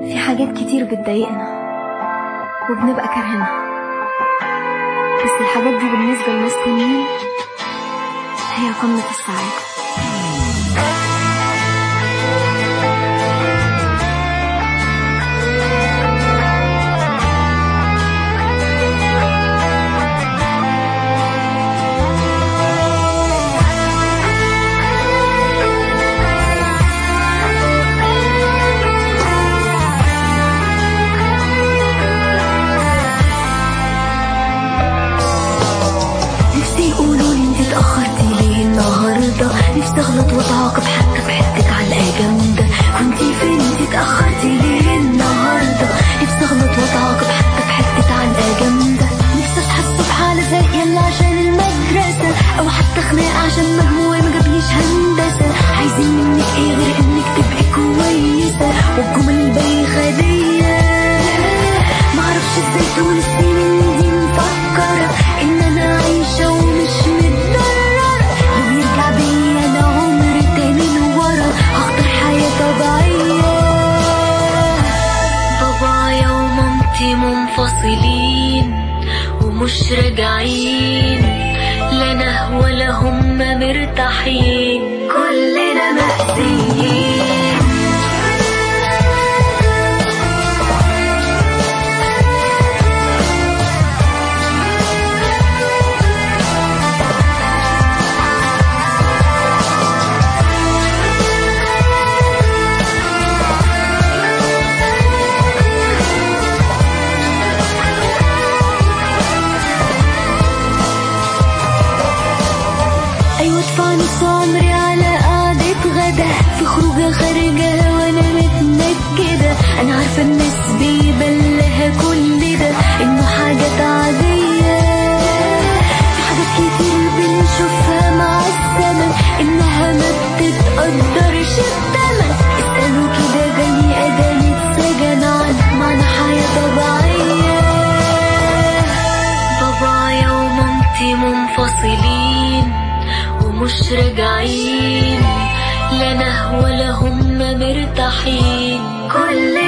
في حاجات كتير بتضايقنا وبنبقى كارهينها بس الحاجات دي بالنسبة لناس تانيين هي قمة السعادة نفسي يقولوا لي انت اتأخرتي ليه النهاردة نفسي اغلط واتعاقب حتى في حتة علقة جامدة كنتي فين انت اتأخرتي ليه النهاردة نفسي اغلط واتعاقب حتى في حتة علقة جامدة نفسي اصحى الصبح على زق يلا عشان المدرسة او حتى خناقة عشان مجموعي ما جابليش هندسة عايزين منك ايه غير انك تبقي كويسة والجمل البايخة دي معرفش ازاي طول السنين دي مفكرة ان انا عايشة ومش متضررة لو يرجع بيا انا عمر تاني لورا هختار حياة طبيعية بابايا ومامتي منفصلين ومش راجعين لا انا ولا هم مرتاحين كلنا مأذيين ايوه ادفع نص عمري على قعدة غدا في خروجة خارجة وانا متنكدة انا عارفة الناس بيبلها كل ده انه حاجات عادية في حاجات كتير بنشوفها مع الزمن انها ما بتتقدرش بتمن اسألوا كده بني ادم اتسجن عن معنى حياة طبيعية بابايا ومامتي منفصلين ومش راجعين لا انا ولا هم مرتاحين كل